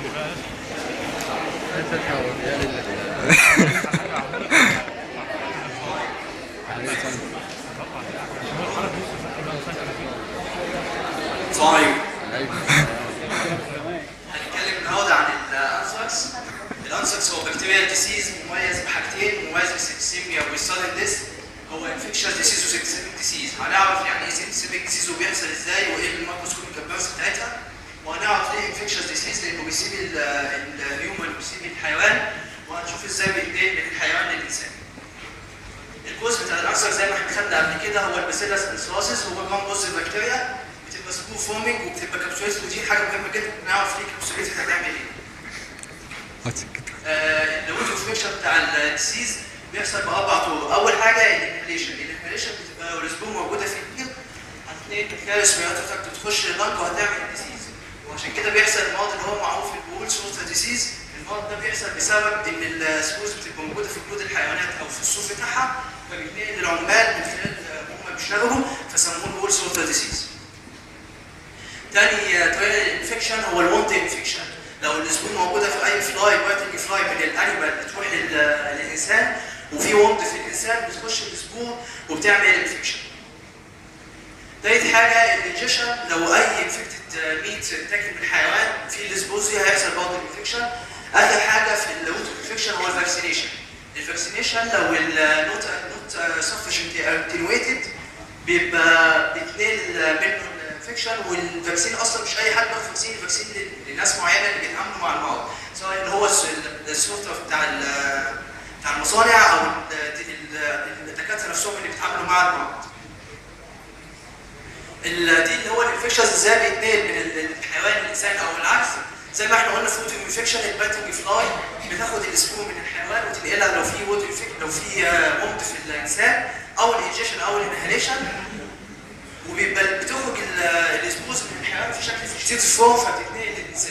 السلام عليكم هنتكلم النهارده عن الانثراكس الانثراكس هو بكتيريا ديسيز مميز بحاجتين مميز بالسيبسيميا والسادن ديس هو انفكشن ديسيز وسيبسيميك ديسيز هنعرف يعني ايه سيبسيميك ديسيز وبيحصل ازاي وايه الميكروسكوبيك كاباسيتي بتاعتها وهنعرف ليه انفكشن ديسيز لانه بيسيب الهيومن وبيسيب الحيوان وهنشوف ازاي بينتقل من الحيوان للانسان الجزء بتاع الانثراكس زي ما احنا خدنا قبل كده هو الباسيلاس انثراسيس هو جرام بوز بكتيريا بتبقى سبور فورمينج وبتبقى كابسوليت ودي حاجه مهمه جدا نعرف ليه كابسوليت هتعمل ايه اللوت انفكشن بتاع الديسيز بيحصل باربع طرق اول حاجه الانهاليشن الانهاليشن بتبقى الاسبوع موجوده في الجير هتلاقي تلاقي الرسميات بتاعتك تخش اللنج وهتعمل الديسيز وعشان كده بيحصل المرض اللي هو معروف البول سوتا ديسيز المرض ده بيحصل بسبب ان السبوز بتبقى موجوده في جلود الحيوانات او في الصوف بتاعها فبيتنقل للعمال من خلال هم بيشتغلوا فسموه البول سوتا ديسيز تاني طريقه الانفكشن هو الوند انفكشن لو الاسبوع موجوده في اي فلاي بايتنج فلاي من الانيمال بتروح لل- للانسان وفي وند في الانسان بتخش الاسبوع وبتعمل انفكشن تالت حاجه الانجكشن لو اي انفكتد ميت تاكل من الحيوان في الاسبوزي هيحصل برضه انفكشن اخر حاجه في الوند انفكشن هو الفاكسينيشن الفاكسينيشن لو النوت نوت سفشنت اتنويتد بيبقى بيتنقل منه الانفكشن والفاكسين اصلا مش اي حد بياخد فاكسين الفاكسين لناس معينه اللي بيتعاملوا مع المرض سواء اللي هو الس- السلطه بتاع ال- بتاع المصانع او ال- ال- الدكاتره نفسهم اللي بيتعاملوا مع المرض. ال- دي اللي هو الانفكشنز ازاي بيتنقل من ال- الحيوان للانسان او العكس زي ما احنا قلنا في ووتر انفكشن الباتنج فلاي بتاخد السبور من الحيوان وتنقلها لو في ووتر لو في آه، وند في الانسان او الانجكشن او الانهاليشن وبيبقى بتخرج ال- الاسبوز من الحيوان في شكل فيجيتيف فورم فبتتنقل للانسان.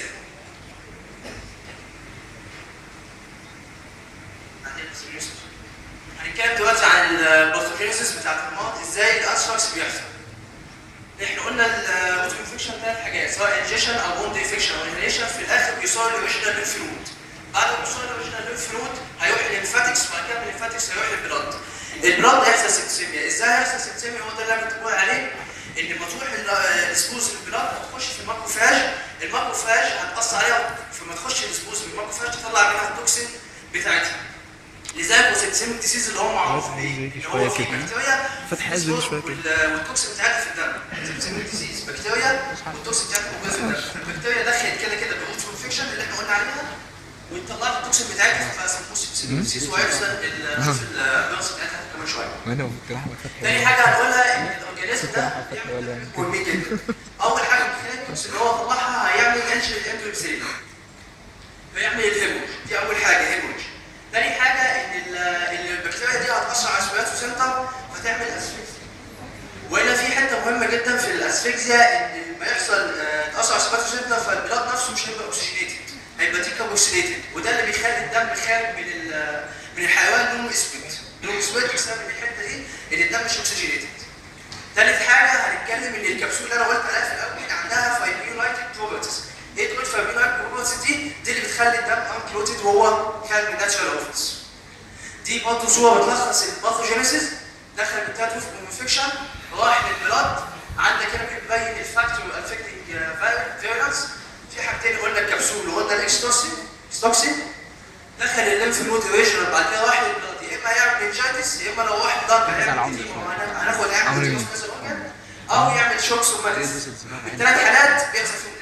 هنتكلم دلوقتي عن الباثوجينيسيس بتاعت المرض ازاي الانثراكس بيحصل. احنا قلنا الوتر انفكشن ثلاث حاجات سواء انجكشن او ووند انفكشن او انهاليشن في الاخر بيوصل للاوريجينال ليمف نود. بعد ما يوصل للاوريجينال ليمف نود هيروح للليمفاتكس وبعد كده من الليمفاتكس هيروح للبلاد. البلاد هيحصل سيبسيميا، ازاي هيحصل سيبسيميا هو ده اللي انا كنت بقول عليه ان لما تروح ال- الاسبوز البلاد هتخش في الماكروفاج، الماكروفاج هتاثر عليها فلما تخش الاسبوز من الماكروفاج تطلع منها التوكسين بتاعتها. لذلك هو سيبسيميك ديسيز اللي هو معروف عايز بيه يجي ان شوية هو في كده. بكتيريا فتح في عايز يجي الاسبوز شوية كده. وال- والتوكسين بتاعتها في الدم سيبسيميك ديسيز بكتيريا والتوكسين بتاعتها موجوده في الدم البكتيريا دخلت كده كده بالروت انفكشن اللي احنا قلنا عليها وطلعت التوكسين بتاعتها فسموه سيبسيميك ديسيز وهيحصل البيرس بتاعتها كمان شويه ما انا قلت لها فتح تاني حاجه هنقولها ان الاورجانيزم ده بيعمل مهمين جدا اول حاجه من خلال التوكسين اللي هو طلعها هيعمل انجل الامبريبسيل فيعمل الهيموج دي اول حاجه هيموج تاني حاجه ان ال- ان البكتيريا دي هتاثر على سبيراتو سنتر فتعمل اسفكسيا وهنا في حته مهمه جدا في الاسفكسيا ان لما يحصل آه، تاثر على سبيراتو سنتر فالبلاد نفسه مش هيبقى اوكسجينيتد هيبقى ديكابوكسيليتد وده اللي بيخلي الدم خارج من ال- من الحيوان لونه اسود لونه اسود بسبب الحته دي ان الدم مش اوكسجينيتد ثالث حاجه هنتكلم ان الكبسوله اللي انا قلت عليها في الاول عندها فايبريولايتد بروبرتيز ايه دول فايبريولايتد بروبرتيز دي دي اللي بتخلي الدم انكلوتد وهو خارج من ناتشرال اوفيس دي برضه صوره بتلخص الباثوجينيسيس دخل بالتات اوف انفكشن راح للبلاد عندك هنا بيبين الفاكتور افكتنج فيرنس في حاجتين قلنا الكبسول وقلنا الاكستوكسين اكستوكسين دخل الليمف نود ريجنال بعد كده راح للبلاد يا اما يعمل انجايتس يا اما لو واحد ضرب هيعمل دي هناخد هيعمل دي في كذا organ، او يعمل شوك سوماتيس الثلاث حالات بيحصل فيهم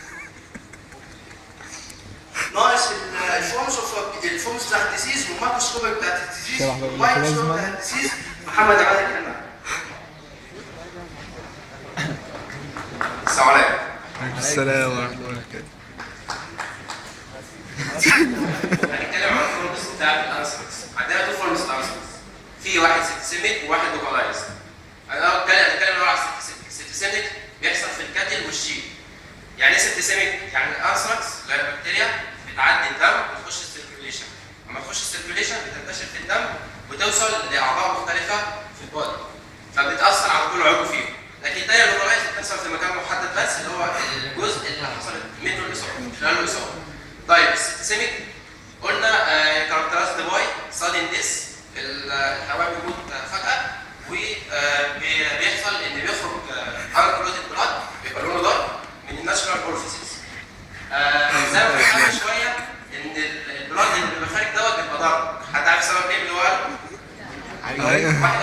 ده. ناقص ال- الفورمز اوف الفورمز بتاعت الديزيز والماكروسكوبيك بتاعت الديزيز شرح بقى والمايكروسكوب البلازما. بتاعت الديزيز محمد عادل كلمه السلام عليكم السلام ورحمة الله وبركاته هنتكلم عن الفورمز بتاعت الانسرز عندنا تو فورمز الانسرز في واحد سيستميك وواحد لوكالايز انا هتكلم هنتكلم على السيستميك بيحصل في الكتل والشيل يعني ايه سيستميك يعني الانسرز اللي هي البكتيريا بتعدي الدم وتخش السيركيوليشن لما تخش السيركيوليشن بتنتشر في الدم وتوصل لاعضاء مختلفه في البودي فبتاثر على كل عضو فيهم لكن الدايره اللوكالايز بتحصل في مكان محدد بس اللي هو الجزء اللي حصلت منه الاصابه خلال الاصابه طيب السيستميك قلنا كاركترايزد باي سادن ديس الحيوان بيموت فجاه وبيحصل ان بيخرج انكلوتد بلاد بيبقى لونه دارك من الناشونال اورفيسز زي ما قلنا من شويه ان ال- البلاد اللي بيبقى خارج دوت بيبقى دارك حد عارف سبب ايه اللي هو قاله؟ أيوة. واحد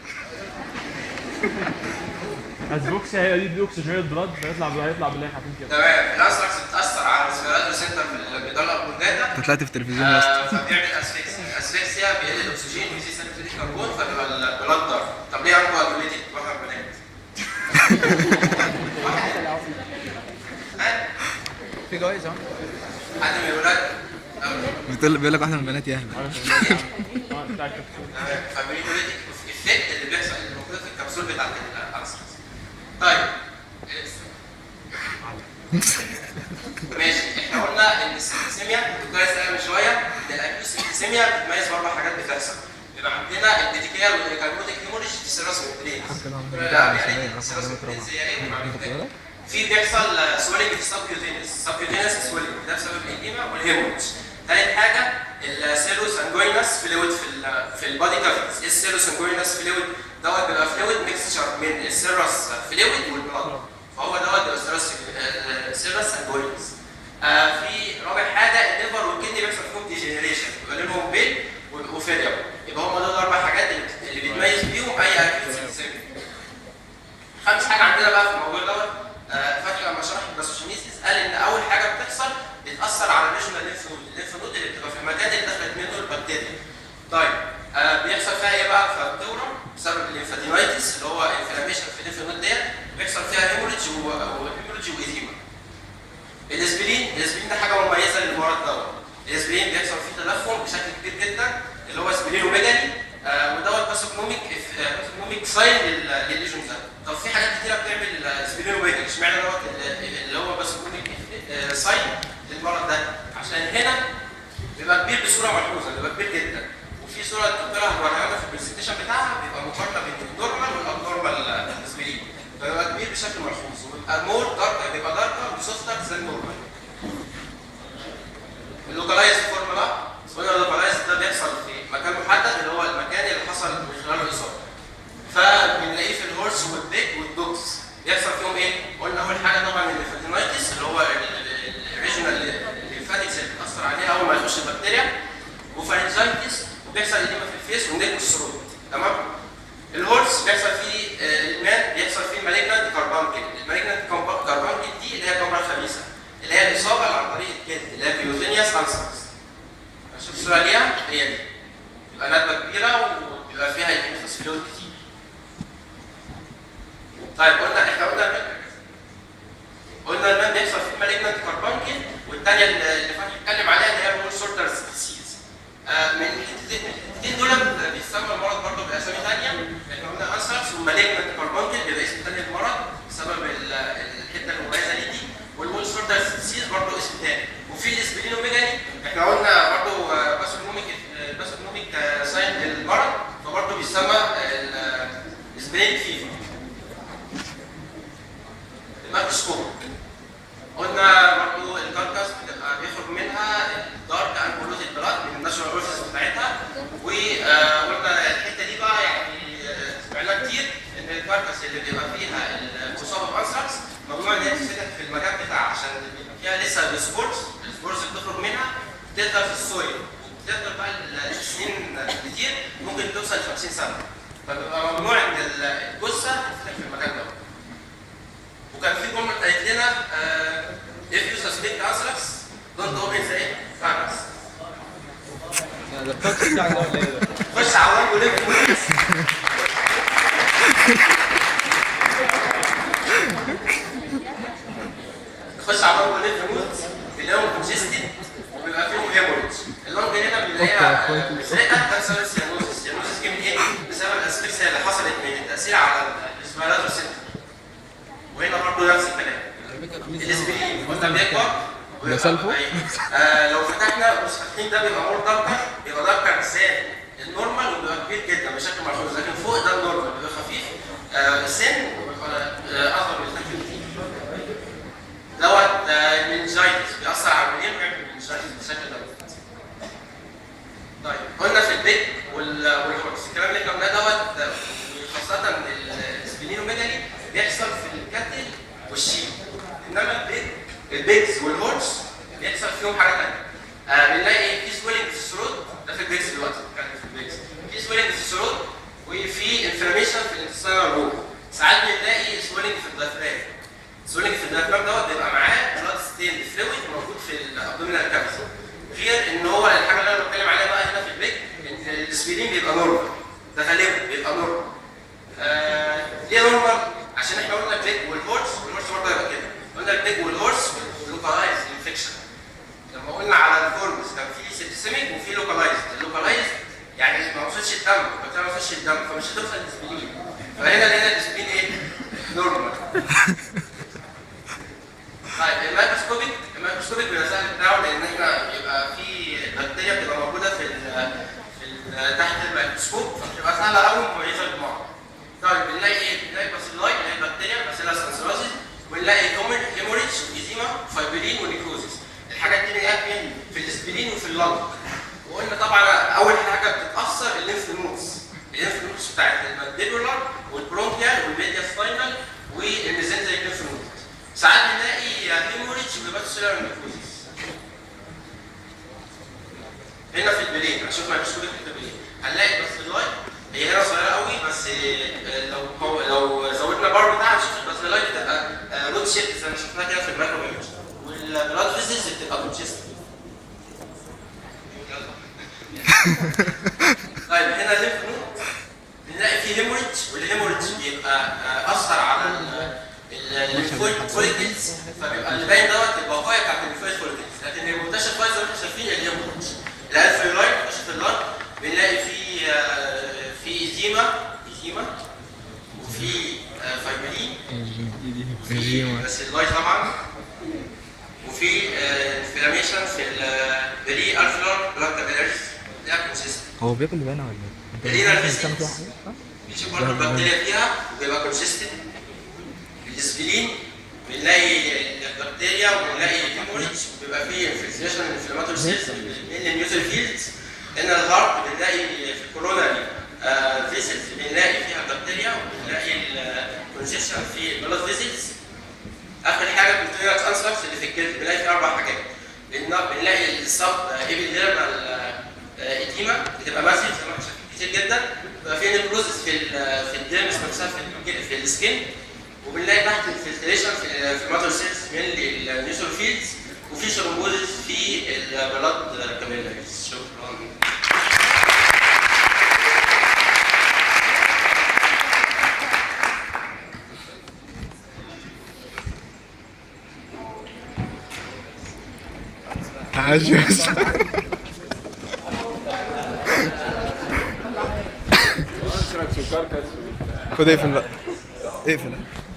اسبوكسيا هي دي الاكسجين بلاد فيطلع هيطلع بالله حاطين كده تمام الانثراكس بتاثر على الريسبيراتوري سنتر في الجدار البلداتا انت طلعت في التلفزيون يا اسطى آه، فبيعمل اسفكسيا الاسفكسيا بيقلل الاكسجين ويزيد ثاني الكربون فبيبقى البلاد دارك طب ليه عنده اكوليتد واحد بنات؟ ها؟ في جوايز اهو حد من الولاد بتقول بيقول لك واحده من البنات يهبل اه بتاع الكبسول تمام فبريكوليتك افكت اللي بيحصل اللي موجود في الكبسول بتاعت الانسرز طيب ماشي احنا قلنا ان السيستيميا كنت عايز اسال من شويه ان الاكيوت سيستيميا بتتميز باربع حاجات بتحصل يبقى عندنا الديتيكال والكاربوتيك هيموريج في سيراس والبرين في بيحصل سويلنج في السبكيوتينس السبكيوتينس سويلنج ده بسبب الانيما والهيموريج ثالث حاجه السيلو سانجوينس فلويد في ال في البادي كافيتس ايه السيلو سانجوينس فلويد دوت بيبقى فلويد ميكستشر من السيرس فلويد والبلاد فهو دوت بيبقى سيرس سيرس سانجوينس آه في رابع حاجه الليفر والكدني بيحصل فيهم ديجنريشن بيبقى لهم بيل وفيلير يبقى هم دول الاربع حاجات اللي بت- اللي بيتميز بيهم اي اكيوت سيستم خامس حاجه عندنا بقى في الموضوع دوت آه، فاكر لما شرح الباسوشيميسيس قال ان اول حاجه بتحصل بتاثر على الريجنال ليمف نود الليمف نود اللي بتبقى في المكان اللي دخلت منه البكتيريا طيب آه بيحصل فيها ايه بقى فالدوره بسبب الليمفادينايتس اللي هو انفلاميشن في الليمف نود ديت بيحصل فيها هيموريدج وهيموريدج وايديما الاسبرين الاسبرين ده حاجه مميزه للمرض دوت الاسبرين بيحصل فيه تدخل بشكل كبير جدا اللي هو اسبرينوميجالي آه ودوت باسوكنوميك باسوكنوميك ساين للليجون ده طب في حاجات كتيره بتعمل اسبرينوميجالي اشمعنى دوت اللي- اللي هو باسوكنوميك ساين للمرض ده عشان هنا بيبقى كبير بصوره ملحوظه بيبقى كبير جدا وفي صوره الدكتوره هتوريها لنا في البرزنتيشن بتاعها بيبقى مقارنه بين النورمال والابنورمال اسبرين فبيبقى كبير بشكل ملحوظ وبيبقى مور دارك بيبقى داركر وسوفتر زي النورمال اللوكالايز فورم بقى قلنا اللوكالايز ده بيحصل في مكان محدد اللي هو المكان اللي حصل من خلاله الاصابه فبنلاقيه في الهورس والبيج والدوكس بيحصل فيهم ايه؟ قلنا اول حاجه طبعا الليمفاتينايتس اللي هو الريجونال الليمفاتكس اللي بتاثر عليها اول ما يخش البكتيريا وفارنجايتس وبيحصل اديما في الفيس والنيك والثروت تمام؟ الهورس بيحصل فيه آه، الادمان بيحصل فيه مالجنت كاربانكل المالجنت كاربانكل دي اللي هي كاميرا خبيثه اللي هي الاصابه اللي عن طريق الجلد اللي هي بيوتينياس انسرز هنشوف صوره ليها هي دي يبقى ندبه كبيره وبيبقى فيها يمينيفس فلويد كتير طيب قلنا احنا قلنا المال قلنا المال بيحصل فيه مالجنت كاربانكل والثانيه اللي اللي فاتح اتكلم عليها اللي هي الهول سورترز ديسيز من الحتتين من الحتتين دول بيسمى المرض برضه باسامي ثانيه احنا قلنا انسرز ومالجنت كاربانكل بيبقى اسم ثاني للمرض بسبب ال- الحته المميزه ليه دي والوول سورترز ديسيز برضه اسم ثاني وفي الاسبرينوميجاني احنا قلنا برضه باسوكنوميك باسوكنوميك ساين للمرض فبرضه بيسمى الاسبرين فيفر الميكروسكوب قلنا برضه الكاركاس بتبقى بيخرج منها الدارك انكلوتد بلاد من الناشونال اورفيس بتاعتها وقلنا الحته دي بقى يعني آه، سمعناها كتير ان الكاركاس اللي بيبقى فيها المصابه بانثراكس ممنوع ان هي تتفتح في المكان بتاعها عشان بيبقى فيها لسه السبورز السبورز اللي بتخرج منها تفضل في السويل وتفضل بقى السنين كتير ممكن توصل ل 50 سنه فبيبقى ممنوع ان الجثه تتفتح في المكان ده وكان في جمله قالت لنا آه، if you suspect anthrax don't open the anthrax ده التاتش بتاعك ده ولا ايه ده؟ خش عوام ولف ولف خش عوام ولف ونوت بنلاقيهم كونجستد وبيبقى فيهم هيموريدج اللونج هنا بنلاقيها آه، مزرقه ده بسبب السيانوزس السيانوزس جه من ايه؟ بسبب الاسفكسيا اللي حصلت من التاثير على الاسبيراتور سيستم وهنا برضه نفس الكلام الاسبرين قلنا بيكبر ده سلفو؟ آه لو فتحنا مش فاتحين ده بيبقى مور داركر بيبقى داركر زي النورمال وبيبقى كبير جدا بشكل ملحوظ لكن فوق ده النورمال بيبقى خفيف آه السن بيبقى آه، اصغر من التكليف دوت آه، المنجايتس بيأثر على البرين ويعمل منجايتس بالشكل بالشكل دوت طيب قلنا في البيت وال- والهورس الكلام اللي احنا قلناه دوت خاصة السبلينوميجالي بيحصل في الكتل والشيب انما البيت البيتس والهورس بيحصل فيهم حاجة تانية آه بنلاقي في سويلنج في الثروت ده في البيتس دلوقتي بنتكلم في البيتس في سويلنج في الثروت وفي انفلاميشن في الانتستينال وول ساعات بنلاقي سويلنج في الدايفرام السويلنج في الدايفرام دوت بيبقى معاه بلاد ستين فلويد موجود في الابدومينال كافيتي غير ان هو الحاجه اللي انا بتكلم عليها بقى هنا في البيت ان الاسبرين بيبقى نورمال ده غالبا بيبقى نورمال آه ليه نورمال؟ عشان احنا قلنا البيج والهورس والهورس برضه هيبقى كده قلنا البيج والهورس لوكالايز انفكشن لما قلنا على الفورمز كان في سيبتسيميك وفي لوكالايز اللوكالايز يعني ما وصلش الدم البكتيريا ما وصلش الدم فمش هتوصل للسبلين فهنا لقينا السبلين ايه؟ نورمال طيب الميكروسكوبيك الميكروسكوبيك بيبقى سهل بتاعه لان احنا بيبقى في بكتيريا بتبقى موجوده في ال في ال تحت الميكروسكوب فبتبقى سهله قوي مميزه للمعمل. طيب بنلاقي ايه؟ بنلاقي باسيلاي اللي هي البكتيريا باسيلا سانسيروزيس ونلاقي كومن هيموريدج ايزيما فايبرين ونيكروزيس. الحاجات دي بنلاقيها فين؟ في الاسبرين وفي اللنج. وقلنا طبعا اول حاجه بتتاثر الليمف نودز. الليمف نودز بتاعت المانديبولار والبرونكيال والميديا سباينال والميزنتري الليمف نودز. ساعات بنلاقي هيموريدج وباتسيلر نيكروزيس. هنا في البلين هنشوف مايكروسكوبيك في البلين هنلاقي بس اللاي هي هنا صغيره قوي بس آه، لو هو لو زودنا البار بتاعها هنشوف بس اللاي بتبقى رود شيب زي ما شفناها كده في المايكرو ايمج والبلاد فيزيز بتبقى كونشست طيب هنا الليمف نود بنلاقي فيه هيموريدج والهيموريدج بيبقى آه، اثر على الليمفويد فوليكلز فبيبقى اللي باين دوت البقايا بتاعت الليمفويد فوليكلز لكن اللي منتشر كويس زي ما احنا شايفين الهيموريدج الالفيولايت منتشر في اللنج بنلاقي فيه آه، في ايزيما ايزيما وفي آه، فايبرين إيزيما. بس اللايت طبعا وفي انفلاميشن في البري الفلور بلاك كابيلاريز ده كونسيستنت هو بياكل لبانه ولا ايه؟ اللينا انت الفيزيكس. بتعمل فيها حاجه؟ ها؟ بيشوف برضه البكتيريا فيها وبيبقى كونسيستنت الاسبلين بنلاقي البكتيريا وبنلاقي الهيموريدج وبيبقى فيه انفلتريشن انفلاماتوري سيلز من النيوترال فيلدز هنا الهارت بنلاقي في الكوروناري فيزلز بنلاقي فيها بكتيريا وبنلاقي الكونجكشن في البلاد فيزلز اخر حاجه بكتيريا انسلكس اللي في الجلد بنلاقي فيها اربع حاجات بن- بنلاقي السب ايبيديرمال ايديما بتبقى ماسيف زي ما احنا شايفين كتير جدا بيبقى في نيكروزس في ال في الديرمس نفسها في الج- في السكين وبنلاقي تحت الفلتريشن في في الماتر سيلز من النيوترال فيلدز وفي ثرومبوزس في البلاد كابيلاريز شكرا عاش بس خد اقفل بقى اقفل